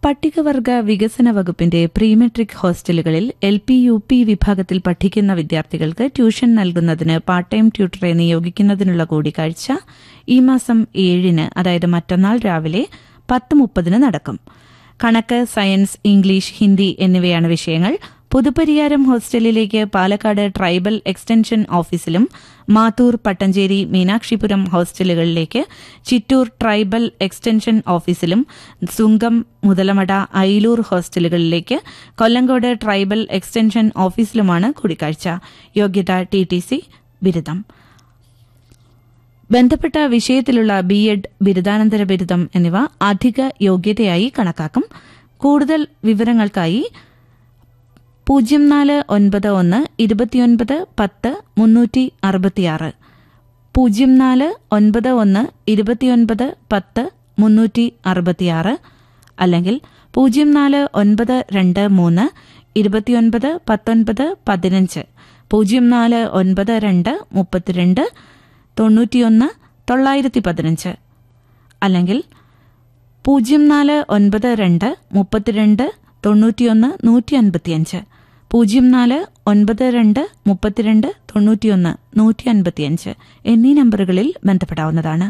പട്ടികവർഗ വികസന വകുപ്പിന്റെ പ്രീമെട്രിക് ഹോസ്റ്റലുകളിൽ എൽ പി യു പി വിഭാഗത്തിൽ പഠിക്കുന്ന വിദ്യാർത്ഥികൾക്ക് ട്യൂഷൻ നൽകുന്നതിന് പാർട്ട് ടൈം ട്യൂട്ടറെ നിയോഗിക്കുന്നതിനുള്ള കൂടിക്കാഴ്ച ഈ മാസം ഏഴിന് അതായത് മറ്റന്നാൾ രാവിലെ പത്ത് മുപ്പതിന് നടക്കും കണക്ക് സയൻസ് ഇംഗ്ലീഷ് ഹിന്ദി എന്നിവയാണ് വിഷയങ്ങൾ പുതുപരിയാരം ഹോസ്റ്റലിലേക്ക് പാലക്കാട് ട്രൈബൽ എക്സ്റ്റൻഷൻ ഓഫീസിലും മാത്തൂർ പട്ടഞ്ചേരി മീനാക്ഷിപുരം ഹോസ്റ്റലുകളിലേക്ക് ചിറ്റൂർ ട്രൈബൽ എക്സ്റ്റൻഷൻ ഓഫീസിലും സുങ്കം മുതലമട അയിലൂർ ഹോസ്റ്റലുകളിലേക്ക് കൊല്ലങ്കോട് ട്രൈബൽ എക്സ്റ്റൻഷൻ ഓഫീസിലുമാണ് കൂടിക്കാഴ്ച യോഗ്യത ടി ടി സി ബിരുദം ബന്ധപ്പെട്ട വിഷയത്തിലുള്ള ബി എഡ് ബിരുദാനന്തര ബിരുദം എന്നിവ അധിക യോഗ്യതയായി കണക്കാക്കും കൂടുതൽ വിവരങ്ങൾക്കായി പൂജ്യം നാല് ഒൻപത് ഒന്ന് ഇരുപത്തിയൊൻപത് പത്ത് മുന്നൂറ്റി അറുപത്തിയാറ് പൂജ്യം നാല് ഒൻപത് ഒന്ന് ഇരുപത്തിയൊൻപത് പത്ത് മുന്നൂറ്റി അറുപത്തിയാറ് അല്ലെങ്കിൽ പൂജ്യം നാല് ഒൻപത് രണ്ട് മൂന്ന് ഇരുപത്തിയൊൻപത് പത്തൊൻപത് പതിനഞ്ച് പൂജ്യം നാല് ഒൻപത് രണ്ട് മുപ്പത്തിരണ്ട് തൊണ്ണൂറ്റിയൊന്ന് തൊള്ളായിരത്തി പതിനഞ്ച് അല്ലെങ്കിൽ പൂജ്യം നാല് ഒൻപത് രണ്ട് മുപ്പത്തിരണ്ട് തൊണ്ണൂറ്റിയൊന്ന് നൂറ്റി അൻപത്തിയഞ്ച് പൂജ്യം നാല് ഒൻപത് രണ്ട് മുപ്പത്തിരണ്ട് തൊണ്ണൂറ്റിയൊന്ന് നൂറ്റി അൻപത്തിയഞ്ച് എന്നീ നമ്പറുകളിൽ ബന്ധപ്പെടാവുന്നതാണ്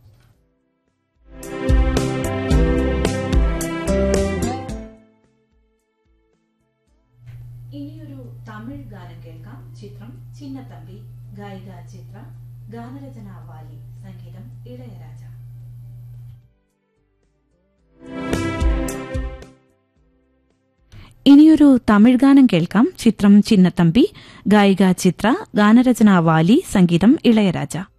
ഇനിയൊരു തമിഴ് ഗാനം കേൾക്കാം ചിത്രം ചിന്നത്തമ്പി ഗായിക ചിത്ര ഗാനരചന വാലി സംഗീതം ഇളയരാജ ഇനിയൊരു തമിഴ് ഗാനം കേൾക്കാം ചിത്രം ചിന്നത്തമ്പി ഗായിക ചിത്ര ഗാനരചന വാലി സംഗീതം ഇളയരാജ